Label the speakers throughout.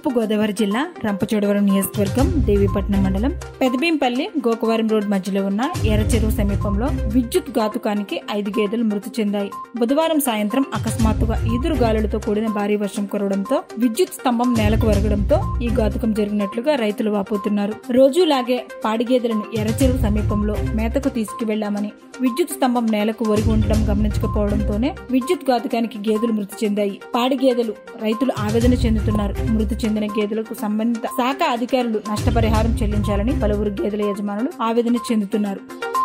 Speaker 1: తూర్పు గోదావరి జిల్లా రంపచోడవరం నియోజకవర్గం దేవీపట్నం మండలం పెదబీంపల్లి గోకవరం రోడ్ మధ్యలో ఉన్న ఎర్రచెరువు సమీపంలో విద్యుత్ ఘాతుకానికి ఐదు గేదెలు మృతి చెందాయి బుధవారం సాయంత్రం అకస్మాత్తుగా ఈదురు గాలులతో కూడిన భారీ వర్షం కురవడంతో విద్యుత్ స్తంభం నేలకు వరగడంతో ఈ ఘాతుకం జరిగినట్లుగా రైతులు వాపోతున్నారు రోజులాగే పాడి గేదెలను ఎర్రచెరువు సమీపంలో మేతకు తీసుకువెళ్లామని విద్యుత్ స్తంభం నేలకు ఒరిగి ఉండడం గమనించకపోవడంతోనే విద్యుత్ ఘాతుకానికి గేదెలు మృతి చెందాయి పాడి గేదెలు రైతులు ఆవేదన చెందుతున్నారు మృతి చెందిన గేదెలకు సంబంధిత శాఖ అధికారులు నష్టపరిహారం చెల్లించాలని పలువురు గేదెల యజమానులు ఆవేదన చెందుతున్నారు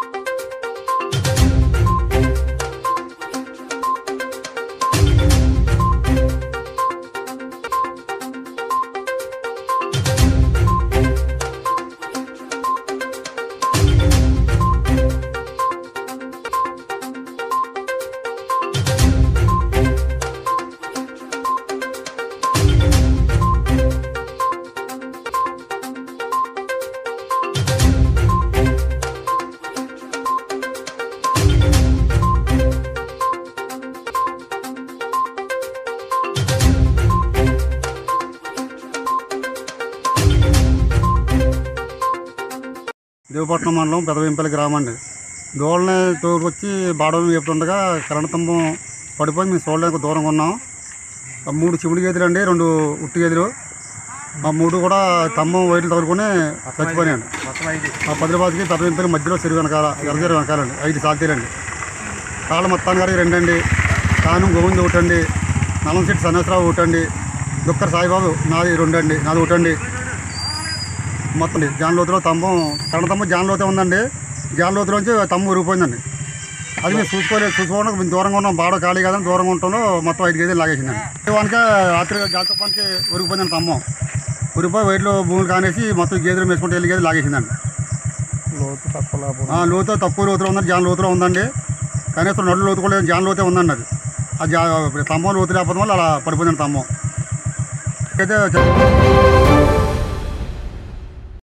Speaker 2: దేవపట్నం మండలం పెదవింపల్లి గ్రామం అండి దూడని తోలుకొచ్చి బాడలు వేపుతుండగా కరెంట్ స్తంభం పడిపోయి మేము చూడలేక దూరంగా ఉన్నాం ఆ మూడు చిముడు గేదెలు అండి రెండు ఉట్టి గేదెలు ఆ మూడు కూడా స్తంభం వైర్లు తగులుకొని చచ్చిపోయాయండి ఆ పదిలబాద్కి పెదవింపల్లి మధ్యలో చెరువు వెనకాల ఎర్రచెరువు వెనకాలండి ఐదు సాల్తీలండి కాళ్ళ మొత్తానికి గారికి రెండండి కాను గోవింద్ ఒకటండి నలం చెట్టు సన్నేశ్వరరావు ఒకటండి దుక్కర్ సాయిబాబు నాది రెండండి నాది ఒకటండి మొత్తం జాన్ లోతులో స్తంభం కరెంట్ స్తంభం జాన్ లోతే ఉందండి జాన్ లోతులోంచి స్తంభం ఉరిగిపోయిందండి అది మేము చూసుకోలేదు చూసుకోవడానికి మేము దూరంగా ఉన్నాం బాడ ఖాళీ కదా దూరంగా ఉండటంలో మొత్తం ఐదు కేజీలు లాగేసిందండి వానికి రాత్రి జాతపానికి ఉరిగిపోయిందండి స్తంభం ఉరిగిపోయి వైట్లో భూములు కానేసి మొత్తం గేదెలు వేసుకుంటే వెళ్ళి గేదెలు లాగేసిందండి
Speaker 3: లోతు తక్కువ
Speaker 2: ఆ, లోతు తక్కువ లోతులో ఉందండి జాన్ లోతులో ఉందండి కనీసం నడు లోతు కూడా లేదు, జాన్ లోతే ఉందండి అది ఆ జా స్తంభం లోతు లేకపోవడం వల్ల అలా పడిపోయిందండి స్తంభం అయితే